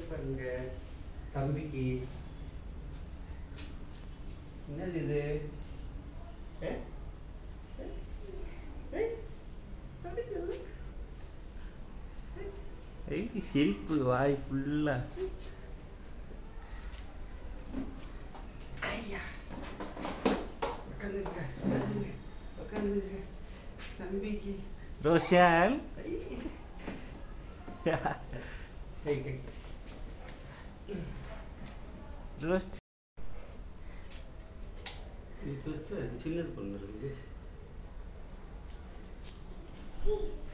Dress பாருங்க தம்பிக்கு என்னது இது ஏ? ஏ? ஏய், அடிக்குது. ஐ சிரிப்பு வாய் ஃபுல்லா ஐயா உட்காந்துருக்க உட்காந்துருக்க உட்காந்துருக்க தம்பிக்கு ரோஷன் ஐ. கை கை ரோஷ் இது பெருசா இருக்கு சின்னது பண்ணு இருக்கு